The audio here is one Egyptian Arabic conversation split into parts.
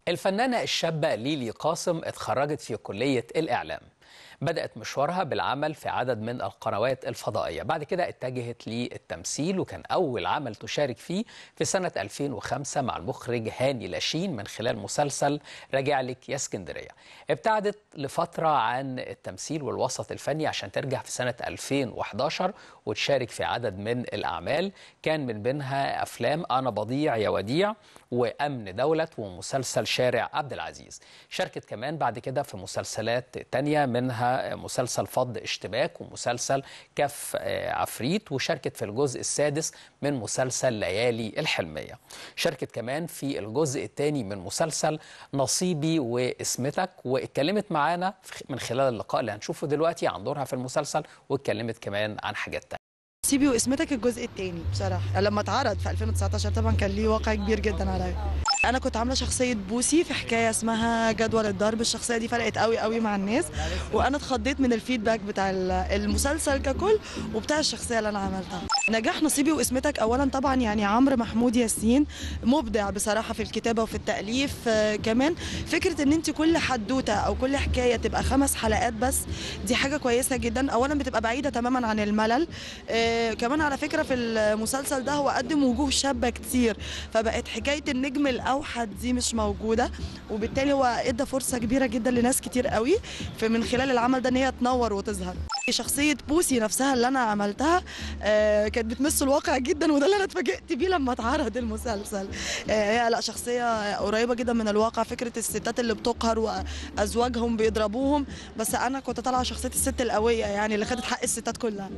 الفنانة الشابة ليلي قاسم اتخرجت في كلية الإعلام بدأت مشوارها بالعمل في عدد من القنوات الفضائية بعد كده اتجهت للتمثيل وكان أول عمل تشارك فيه في سنة 2005 مع المخرج هاني لاشين من خلال مسلسل راجع لك يا اسكندرية ابتعدت لفترة عن التمثيل والوسط الفني عشان ترجع في سنة 2011 وتشارك في عدد من الأعمال كان من بينها أفلام أنا بضيع يا وديع وأمن دولة ومسلسل شارع عبد العزيز شاركت كمان بعد كده في مسلسلات تانية منها مسلسل فض اشتباك ومسلسل كف عفريت وشاركت في الجزء السادس من مسلسل ليالي الحلمية شاركت كمان في الجزء الثاني من مسلسل نصيبي واسمتك واتكلمت معانا من خلال اللقاء اللي هنشوفه دلوقتي عن دورها في المسلسل واتكلمت كمان عن حاجات تانية سيبي واسمتك الجزء الثاني بصراحه لما اتعرض في 2019 طبعا كان ليه واقع كبير جدا عليا انا كنت عامله شخصيه بوسي في حكايه اسمها جدول الضرب الشخصيه دي فرقت قوي قوي مع الناس وانا اتخضيت من الفيدباك بتاع المسلسل ككل وبتاع الشخصيه اللي انا عملتها نجاح نصيبي واسمتك اولا طبعا يعني عمرو محمود ياسين مبدع بصراحه في الكتابه وفي التاليف آه كمان فكره ان انت كل حدوته او كل حكايه تبقى خمس حلقات بس دي حاجه كويسه جدا اولا بتبقى بعيده تماما عن الملل آه كمان على فكره في المسلسل ده هو قدم وجوه شابه كتير فبقت حكايه النجم الاوحد دي مش موجوده وبالتالي هو ادى فرصه كبيره جدا لناس كتير قوي من خلال العمل ده ان هي تنور وتظهر شخصيه بوسي نفسها اللي انا عملتها آه كانت بتمس الواقع جدا وده اللي انا اتفاجئت بيه لما اتعرض المسلسل آه هي لا شخصيه قريبه جدا من الواقع فكره الستات اللي بتقهر وازواجهم بيضربوهم بس انا كنت طالعه شخصيه الست القويه يعني اللي خدت حق الستات كلها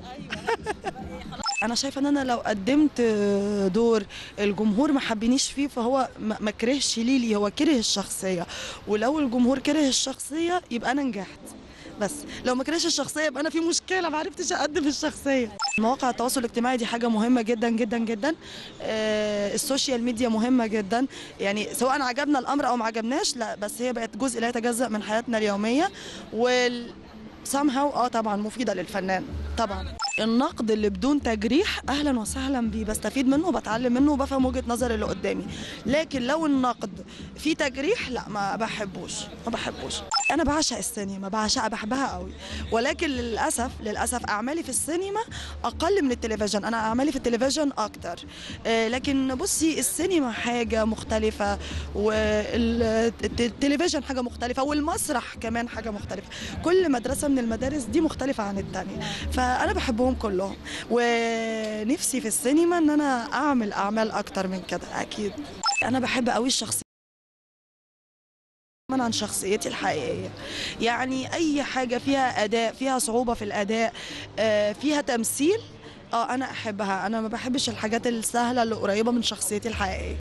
انا شايفه ان انا لو قدمت دور الجمهور ما حبنيش فيه فهو ما كرهش ليلي هو كره الشخصيه ولو الجمهور كره الشخصيه يبقى انا نجحت بس لو ما كرهش الشخصيه يبقى انا في مشكله ما عرفتش اقدم الشخصيه مواقع التواصل الاجتماعي دي حاجه مهمه جدا جدا جدا آه السوشيال ميديا مهمه جدا يعني سواء عجبنا الامر او ما عجبناش لا بس هي بقت جزء لا يتجزا من حياتنا اليوميه وال somehow اه طبعا مفيده للفنان طبعا النقد اللي بدون تجريح اهلا وسهلا بيه بستفيد منه وبتعلم منه وبفهم وجهه نظر اللي قدامي لكن لو النقد فيه تجريح لا ما بحبوش ما بحبوش انا بعشق السينما بعشقها بحبها قوي ولكن للاسف للاسف اعمالي في السينما اقل من التلفزيون انا اعمالي في التلفزيون اكتر آه لكن بصي السينما حاجه مختلفه والتلفزيون حاجه مختلفه والمسرح كمان حاجه مختلفه كل مدرسه من المدارس دي مختلفه عن الثانيه فانا بحبهم كلهم ونفسي في السينما ان انا اعمل اعمال اكتر من كده اكيد انا بحب قوي الشخصيه عن شخصيتي الحقيقيه يعني اي حاجه فيها اداء فيها صعوبه في الاداء فيها تمثيل اه انا احبها انا ما بحبش الحاجات السهله اللي قريبه من شخصيتي الحقيقيه